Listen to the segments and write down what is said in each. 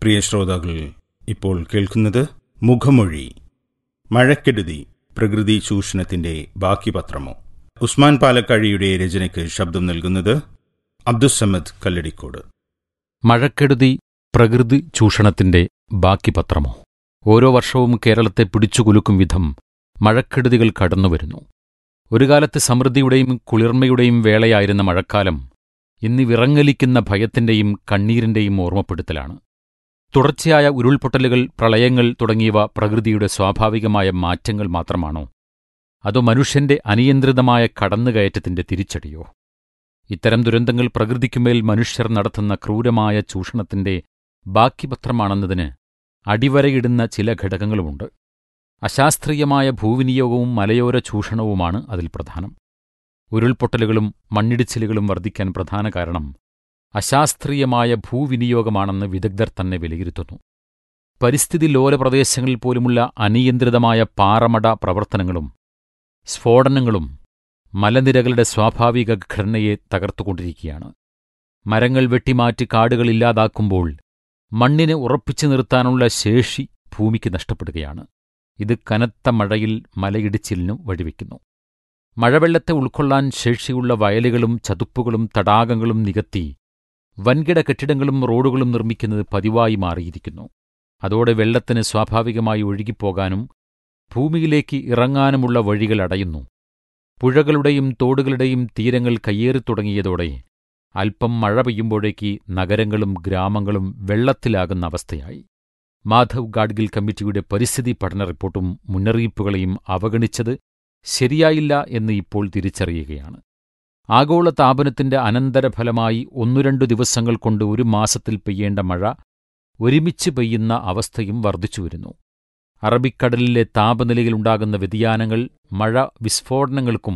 പ്രിയ ശ്രോതാക്കൾ ഇപ്പോൾ കേൾക്കുന്നത് മുഖമൊഴി മഴക്കെടുതി പ്രകൃതി ചൂഷണത്തിന്റെ ബാക്കി പത്രമോ ഉസ്മാൻ പാലക്കാഴിയുടെ രചനയ്ക്ക് ശബ്ദം നൽകുന്നത് അബ്ദുസമദ് കല്ലടിക്കോട് മഴക്കെടുതി പ്രകൃതി ചൂഷണത്തിന്റെ ബാക്കി പത്രമോ ഓരോ വർഷവും കേരളത്തെ പിടിച്ചുകുലുക്കും വിധം മഴക്കെടുതികൾ കടന്നുവരുന്നു ഒരു കാലത്ത് സമൃദ്ധിയുടെയും കുളിർമയുടെയും വേളയായിരുന്ന മഴക്കാലം ഇന്ന് വിറങ്ങലിക്കുന്ന ഭയത്തിന്റെയും കണ്ണീരിന്റെയും ഓർമ്മപ്പെടുത്തലാണ് തുടർച്ചയായ ഉരുൾപൊട്ടലുകൾ പ്രളയങ്ങൾ തുടങ്ങിയവ പ്രകൃതിയുടെ സ്വാഭാവികമായ മാറ്റങ്ങൾ മാത്രമാണോ അതോ മനുഷ്യന്റെ അനിയന്ത്രിതമായ കടന്നുകയറ്റത്തിന്റെ തിരിച്ചടിയോ ഇത്തരം ദുരന്തങ്ങൾ പ്രകൃതിക്കുമേൽ മനുഷ്യർ നടത്തുന്ന ക്രൂരമായ ചൂഷണത്തിന്റെ ബാക്കിപത്രമാണെന്നതിന് അടിവരയിടുന്ന ചില ഘടകങ്ങളുമുണ്ട് അശാസ്ത്രീയമായ ഭൂവിനിയോഗവും മലയോര ചൂഷണവുമാണ് അതിൽ പ്രധാനം ഉരുൾപൊട്ടലുകളും മണ്ണിടിച്ചിലുകളും വർദ്ധിക്കാൻ പ്രധാന കാരണം അശാസ്ത്രീയമായ ഭൂവിനിയോഗമാണെന്ന് വിദഗ്ധർ തന്നെ വിലയിരുത്തുന്നു പരിസ്ഥിതി ലോല പ്രദേശങ്ങളിൽ പോലുമുള്ള അനിയന്ത്രിതമായ പാറമട പ്രവർത്തനങ്ങളും സ്ഫോടനങ്ങളും മലനിരകളുടെ സ്വാഭാവിക ഘടനയെ തകർത്തുകൊണ്ടിരിക്കുകയാണ് മരങ്ങൾ വെട്ടിമാറ്റി കാടുകൾ ഇല്ലാതാക്കുമ്പോൾ മണ്ണിനെ ഉറപ്പിച്ചു നിർത്താനുള്ള ശേഷി ഭൂമിക്ക് നഷ്ടപ്പെടുകയാണ് ഇത് കനത്ത മഴയിൽ മലയിടിച്ചിലിനു വഴിവെക്കുന്നു മഴവെള്ളത്തെ ഉൾക്കൊള്ളാൻ ശേഷിയുള്ള വയലുകളും ചതുപ്പുകളും തടാകങ്ങളും നികത്തി വൻകിട കെട്ടിടങ്ങളും റോഡുകളും നിർമ്മിക്കുന്നത് പതിവായി മാറിയിരിക്കുന്നു അതോടെ വെള്ളത്തിന് സ്വാഭാവികമായി ഒഴുകിപ്പോകാനും ഭൂമിയിലേക്ക് ഇറങ്ങാനുമുള്ള വഴികൾ അടയുന്നു പുഴകളുടെയും തോടുകളുടെയും തീരങ്ങൾ കയ്യേറിത്തുടങ്ങിയതോടെ അല്പം മഴ പെയ്യുമ്പോഴേക്ക് നഗരങ്ങളും ഗ്രാമങ്ങളും വെള്ളത്തിലാകുന്ന അവസ്ഥയായി മാധവ് ഗാഡ്ഗിൽ കമ്മിറ്റിയുടെ പരിസ്ഥിതി പഠന റിപ്പോർട്ടും മുന്നറിയിപ്പുകളെയും അവഗണിച്ചത് ശരിയായില്ല എന്ന് ഇപ്പോൾ തിരിച്ചറിയുകയാണ് ആഗോള താപനത്തിന്റെ അനന്തരഫലമായി ഒന്നു രണ്ടു ദിവസങ്ങൾ കൊണ്ട് ഒരു മാസത്തിൽ പെയ്യേണ്ട മഴ ഒരുമിച്ച് പെയ്യുന്ന അവസ്ഥയും വർദ്ധിച്ചുവരുന്നു അറബിക്കടലിലെ താപനിലയിലുണ്ടാകുന്ന വ്യതിയാനങ്ങൾ മഴ വിസ്ഫോടനങ്ങൾക്കും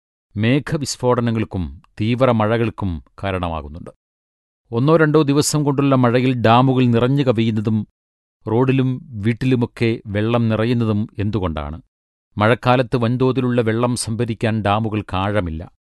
മേഘവിസ്ഫോടനങ്ങൾക്കും തീവ്രമഴകൾക്കും കാരണമാകുന്നുണ്ട് ഒന്നോ രണ്ടോ ദിവസം കൊണ്ടുള്ള മഴയിൽ ഡാമുകൾ നിറഞ്ഞു കവിയുന്നതും റോഡിലും വീട്ടിലുമൊക്കെ വെള്ളം നിറയുന്നതും എന്തുകൊണ്ടാണ് മഴക്കാലത്ത് വൻതോതിലുള്ള വെള്ളം സംഭരിക്കാൻ ഡാമുകൾക്ക് ആഴമില്ല